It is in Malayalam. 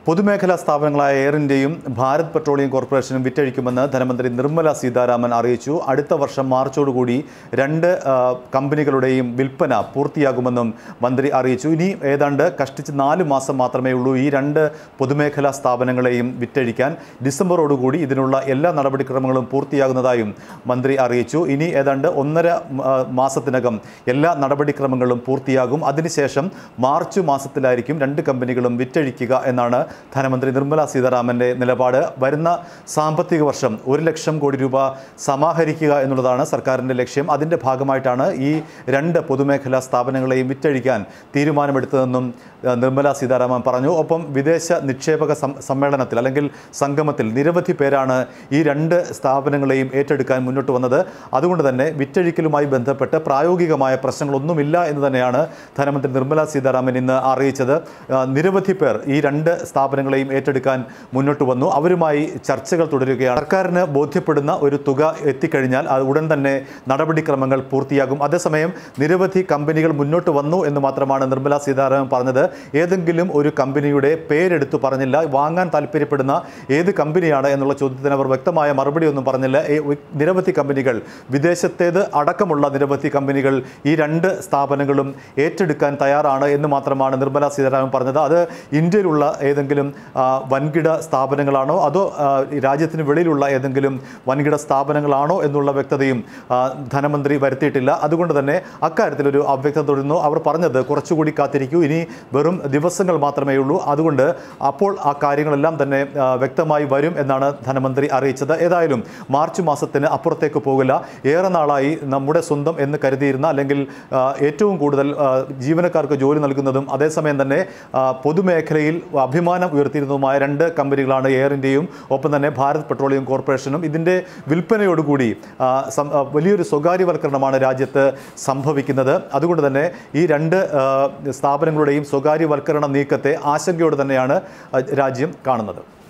പൊതുമേഖലാ സ്ഥാപനങ്ങളായ എയർ ഇന്ത്യയും ഭാരത് പെട്രോളിയം കോർപ്പറേഷനും വിറ്റഴിക്കുമെന്ന് ധനമന്ത്രി നിർമ്മല സീതാരാമൻ അറിയിച്ചു അടുത്ത വർഷം മാർച്ചോടുകൂടി രണ്ട് ആ, കമ്പനികളുടെയും വിൽപ്പന പൂർത്തിയാകുമെന്നും മന്ത്രി അറിയിച്ചു ഇനി ഏതാണ്ട് കഷ്ടിച്ച് നാല് മാസം മാത്രമേ ഉള്ളൂ ഈ രണ്ട് പൊതുമേഖലാ സ്ഥാപനങ്ങളെയും വിറ്റഴിക്കാൻ ഡിസംബറോടുകൂടി ഇതിനുള്ള എല്ലാ നടപടിക്രമങ്ങളും പൂർത്തിയാകുന്നതായും മന്ത്രി അറിയിച്ചു ഇനി ഏതാണ്ട് ഒന്നര ആ, മാസത്തിനകം എല്ലാ നടപടിക്രമങ്ങളും പൂർത്തിയാകും അതിനുശേഷം മാർച്ച് മാസത്തിലായിരിക്കും രണ്ട് കമ്പനികളും വിറ്റഴിക്കുക എന്നാണ് ധനമന്ത്രി നിർമ്മല സീതാരാമൻ്റെ നിലപാട് വരുന്ന സാമ്പത്തിക വർഷം ഒരു ലക്ഷം കോടി രൂപ സമാഹരിക്കുക എന്നുള്ളതാണ് സർക്കാരിൻ്റെ ലക്ഷ്യം അതിൻ്റെ ഭാഗമായിട്ടാണ് ഈ രണ്ട് പൊതുമേഖലാ സ്ഥാപനങ്ങളെയും വിറ്റഴിക്കാൻ തീരുമാനമെടുത്തതെന്നും ആ, നിർമ്മല സീതാരാമൻ പറഞ്ഞു ഒപ്പം വിദേശ നിക്ഷേപക സം- സമ്മേളനത്തിൽ അല്ലെങ്കിൽ സംഗമത്തിൽ നിരവധി പേരാണ് ഈ രണ്ട് സ്ഥാപനങ്ങളെയും ഏറ്റെടുക്കാൻ മുന്നോട്ട് വന്നത് അതുകൊണ്ട് തന്നെ വിറ്റഴിക്കലുമായി ബന്ധപ്പെട്ട് പ്രായോഗികമായ പ്രശ്നങ്ങളൊന്നുമില്ല എന്ന് തന്നെയാണ് ധനമന്ത്രി നിർമ്മല സീതാരാമൻ ഇന്ന് അറിയിച്ചത് ആ, നിരവധി പേർ ഈ രണ്ട് സ്ഥാപനങ്ങളെയും ഏറ്റെടുക്കാൻ മുന്നോട്ട് വന്നു അവരുമായി ചർച്ചകൾ തുടരുകയാണ് സർക്കാരിന് ബോധ്യപ്പെടുന്ന ഒരു തുക എത്തിക്കഴിഞ്ഞാൽ അത് ഉടൻ തന്നെ നടപടിക്രമങ്ങൾ പൂർത്തിയാകും അതേസമയം നിരവധി കമ്പനികൾ മുന്നോട്ട് വന്നു എന്ന് മാത്രമാണ് നിർമ്മല സീതാരാമൻ പറഞ്ഞത് ഏതെങ്കിലും ഒരു കമ്പനിയുടെ പേരെടുത്തു പറഞ്ഞില്ല വാങ്ങാൻ താല്പര്യപ്പെടുന്ന ഏത് കമ്പനിയാണ് എന്നുള്ള ചോദ്യത്തിന് അവർ വ്യക്തമായ മറുപടി ഒന്നും പറഞ്ഞില്ല ഏ- ഉ- നിരവധി കമ്പനികൾ വിദേശത്തേത് അടക്കമുള്ള നിരവധി കമ്പനികൾ ഈ രണ്ട് സ്ഥാപനങ്ങളും ഏറ്റെടുക്കാൻ തയ്യാറാണ് എന്ന് മാത്രമാണ് നിർമ്മല സീതാരാമൻ പറഞ്ഞത് അത് ഇന്ത്യയിലുള്ള ഏതെങ്കിലും ആ, വൻകിട സ്ഥാപനങ്ങളാണോ അതോ ആ, ഈ രാജ്യത്തിന് വെളിയിലുള്ള ഏതെങ്കിലും വൻകിട സ്ഥാപനങ്ങളാണോ എന്നുള്ള വ്യക്തതയും ആ, ധനമന്ത്രി വരുത്തിയിട്ടില്ല അതുകൊണ്ട് തന്നെ അക്കാര്യത്തിലൊരു അവ്യക്തത തുടരുന്നു അവർ പറഞ്ഞത് കുറച്ചുകൂടി കാത്തിരിക്കൂ ഇനി വെറും ദിവസങ്ങൾ മാത്രമേ ഉള്ളൂ അതുകൊണ്ട് അപ്പോൾ ആ കാര്യങ്ങളെല്ലാം തന്നെ ആ, വ്യക്തമായി വരും എന്നാണ് ധനമന്ത്രി അറിയിച്ചത് ഏതായാലും മാർച്ച് മാസത്തിന് അപ്പുറത്തേക്ക് പോകില്ല ഏറെ നാളായി നമ്മുടെ സ്വന്തം എന്ന് കരുതിയിരുന്ന അല്ലെങ്കിൽ ആ, ഏറ്റവും കൂടുതൽ ആ, ജീവനക്കാർക്ക് ജോലി നൽകുന്നതും അതേസമയം തന്നെ ആ, പൊതുമേഖലയിൽ അഭിമാനം ഉയർത്തിയിരുന്നതുമായ രണ്ട് കമ്പനികളാണ് എയർ ഇന്ത്യയും ഒപ്പം തന്നെ ഭാരത് പെട്രോളിയം കോർപ്പറേഷനും ഇതിൻ്റെ വിൽപ്പനയോടുകൂടി ആ, സം- ആ, വലിയൊരു സ്വകാര്യവൽക്കരണമാണ് രാജ്യത്ത് സംഭവിക്കുന്നത് അതുകൊണ്ട് തന്നെ ഈ രണ്ട് ആ, സ്ഥാപനങ്ങളുടെയും സ്വകാര്യവൽക്കരണ നീക്കത്തെ ആശങ്കയോടെ തന്നെയാണ് ആ, രാജ്യം കാണുന്നത്